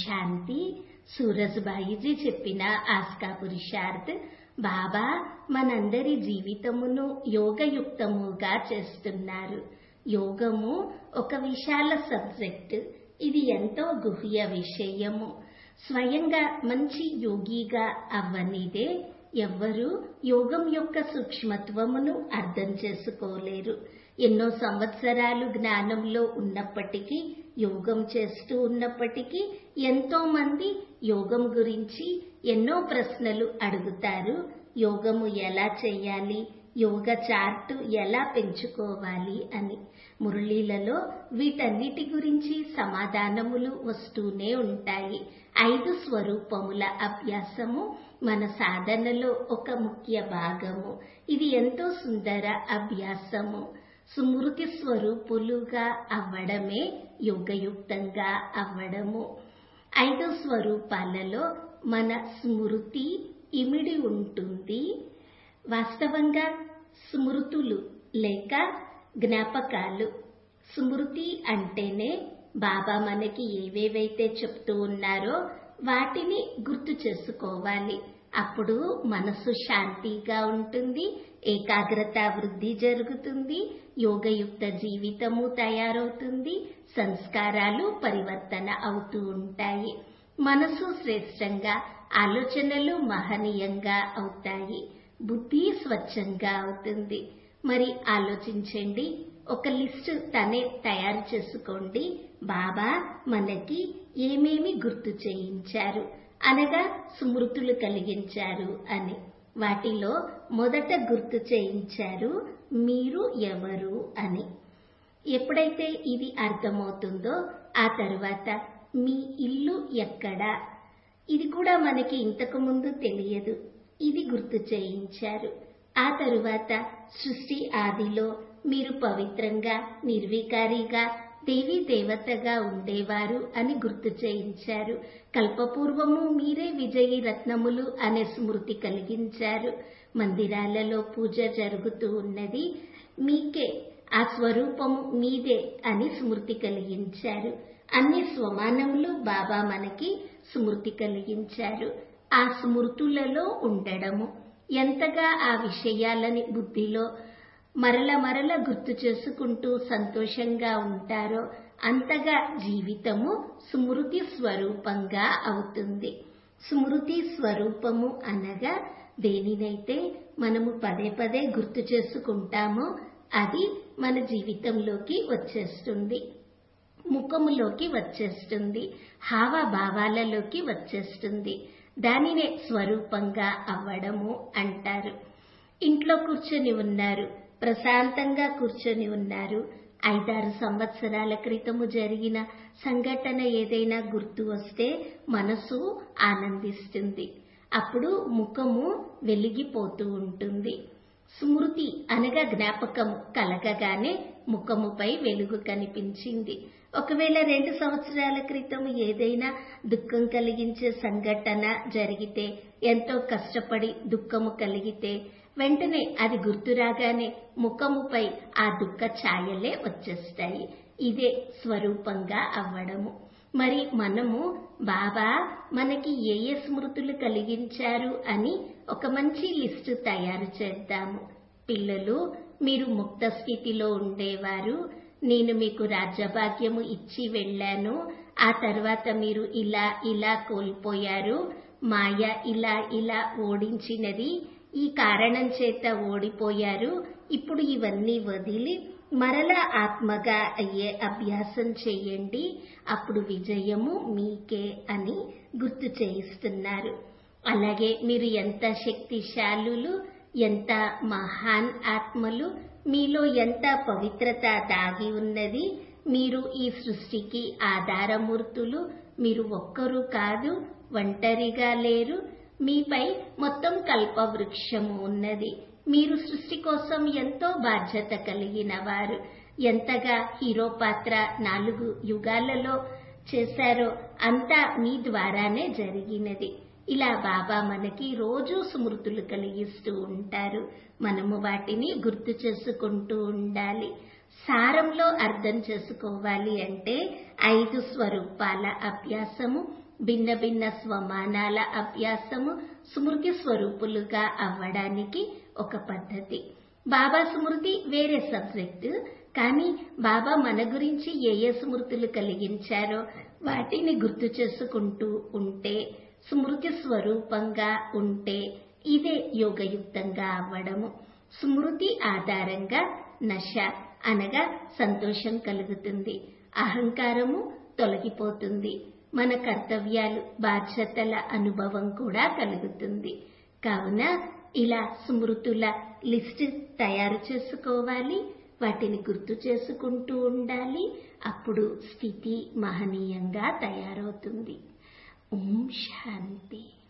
శాంతి సూరజ్బాయిజీ చెప్పిన ఆస్కా పురుషార్థ్ బాబా మనందరి జీవితమును యోగయుక్తముగా చేస్తున్నారు యోగము ఒక విశాల సబ్జెక్ట్ ఇది ఎంతో గుహ్య విషయము స్వయంగా మంచి యోగిగా అవ్వనిదే ఎవ్వరూ యోగం యొక్క సూక్ష్మత్వమును అర్థం చేసుకోలేరు ఎన్నో సంవత్సరాలు జ్ఞానంలో ఉన్నప్పటికీ యోగం చేస్తూ ఉన్నప్పటికీ ఎంతో మంది యోగం గురించి ఎన్నో ప్రశ్నలు అడుగుతారు యోగము ఎలా చేయాలి యోగ చార్టు ఎలా పెంచుకోవాలి అని మురళీలలో వీటన్నిటి గురించి సమాధానములు వస్తూనే ఉంటాయి ఐదు స్వరూపముల అభ్యాసము మన సాధనలో ఒక ముఖ్య భాగము ఇది ఎంతో సుందర అభ్యాసము స్మృతి స్వరూపులుగా అవ్వడమే యోగయుక్తంగా అవ్వడము ఐదు స్వరూపాలలో మన స్మృతి ఇమిడి ఉంటుంది వాస్తవంగా స్మృతులు లేక జ్ఞాపకాలు స్మృతి అంటేనే బాబా మనకి ఏవేవైతే చెప్తూ ఉన్నారో వాటిని గుర్తు చేసుకోవాలి అప్పుడు మనసు శాంతిగా ఉంటుంది ఏకాగ్రత వృద్ధి జరుగుతుంది యోగయుక్త జీవితము తయారవుతుంది సంస్కారాలు పరివర్తన అవుతూ ఉంటాయి మనసు శ్రేష్టంగా ఆలోచనలు మహనీయంగా అవుతాయి బుద్ధి స్వచ్ఛంగా అవుతుంది మరి ఆలోచించండి ఒక లిస్టు తనే తయారు చేసుకోండి బాబా మనకి ఏమేమి గుర్తు చేయించారు అనగా స్మృతులు కలిగించారు అని వాటిలో మొదట గుర్తు చేయించారు మీరు ఎవరు అని ఎప్పుడైతే ఇది అర్థమవుతుందో ఆ తరువాత మీ ఇల్లు ఎక్కడా ఇది కూడా మనకి ఇంతకు ముందు తెలియదు ఇది గుర్తు చేయించారు ఆ తరువాత సృష్టి ఆదిలో మీరు పవిత్రంగా నిర్వికారిగా దేవీ దేవతగా ఉండేవారు అని గుర్తు చేయించారు కల్పపూర్వము మీరే విజయీ రత్నములు అనే స్మృతి కలిగించారు మందిరాలలో పూజ జరుగుతూ ఉన్నది మీకే ఆ స్వరూపము మీదే అని స్మృతి కలిగించారు అన్ని స్వమానములు బాబా మనకి స్మృతి కలిగించారు ఆ స్మృతులలో ఉండడము ఎంతగా ఆ విషయాలని బుద్ధిలో మరల మరల గుర్తు చేసుకుంటూ సంతోషంగా ఉంటారో అంతగా జీవితము స్మృతి స్వరూపంగా అవుతుంది స్మృతి స్వరూపము అనగా దేనినైతే మనము పదే పదే గుర్తు చేసుకుంటామో అది మన జీవితంలోకి వచ్చేస్తుంది ముఖములోకి వచ్చేస్తుంది హావభావాలలోకి వచ్చేస్తుంది దానినే స్వరూపంగా అవ్వడము అంటారు ఇంట్లో కూర్చొని ఉన్నారు ప్రశాంతంగా కూర్చొని ఉన్నారు ఐదారు సంవత్సరాల క్రితము జరిగిన సంఘటన ఏదైనా గుర్తు వస్తే మనసు ఆనందిస్తుంది అప్పుడు ముఖము వెలిగిపోతూ ఉంటుంది స్మృతి అనగా జ్ఞాపకము కలగగానే ముఖముపై వెలుగు కనిపించింది ఒకవేళ రెండు సంవత్సరాల క్రితం ఏదైనా దుఃఖం కలిగించే సంఘటన జరిగితే ఎంతో కష్టపడి దుఃఖము కలిగితే వెంటనే అది గుర్తురాగానే ముఖముపై ఆ దుఃఖ ఛాయలే వచ్చేస్తాయి ఇదే స్వరూపంగా అవ్వడము మరి మనము బాబా మనకి ఏ ఏ స్మృతులు కలిగించారు అని ఒక మంచి లిస్టు తయారు చేద్దాము పిల్లలు మీరు ముక్త స్థితిలో ఉండేవారు నేను మీకు రాజ్యభాగ్యము ఇచ్చి వెళ్ళాను ఆ తర్వాత మీరు ఇలా ఇలా కోల్పోయారు మాయ ఇలా ఇలా ఓడించినది ఈ కారణం చేత ఓడిపోయారు ఇప్పుడు ఇవన్నీ వదిలి మరల ఆత్మగా అయ్యే అభ్యాసం చేయండి అప్పుడు విజయము మీకే అని గుర్తు చేయిస్తున్నారు అలాగే మీరు ఎంత శక్తిశాలులు ఎంత మహాన్ ఆత్మలు మీలో ఎంత పవిత్రత దాగి ఉన్నది మీరు ఈ సృష్టికి ఆధారమూర్తులు మీరు ఒక్కరు కాదు ఒంటరిగా లేరు మీపై మొత్తం కల్పవృక్షము ఉన్నది మీరు సృష్టి కోసం ఎంతో బాధ్యత కలిగిన వారు ఎంతగా హీరో పాత్ర నాలుగు యుగాలలో చేశారో అంతా మీ ద్వారానే జరిగినది ఇలా బాబా మనకి రోజు స్మృతులు కలిగిస్తూ ఉంటారు మనము వాటిని గుర్తు చేసుకుంటూ ఉండాలి సారంలో అర్థం చేసుకోవాలి అంటే ఐదు స్వరూపాల అభ్యాసము భిన్న భిన్న స్వమానాల అభ్యాసము స్మృతి స్వరూపులుగా అవ్వడానికి ఒక పద్ధతి బాబా స్మృతి వేరే సబ్జెక్టు కానీ బాబా మన గురించి ఏ ఏ స్మృతులు కలిగించారో వాటిని గుర్తు చేసుకుంటూ ఉంటే స్మృతి స్వరూపంగా ఉంటే ఇదే యోగయుక్తంగా అవ్వడము స్మృతి ఆధారంగా నశ అనగా సంతోషం కలుగుతుంది అహంకారము తొలగిపోతుంది మన కర్తవ్యాలు బాధ్యతల అనుభవం కూడా కలుగుతుంది కావున ఇలా స్మృతుల లిస్ట్ తయారు చేసుకోవాలి వాటిని గుర్తు చేసుకుంటూ ఉండాలి అప్పుడు స్థితి మహనీయంగా తయారవుతుంది ఓం శాంతి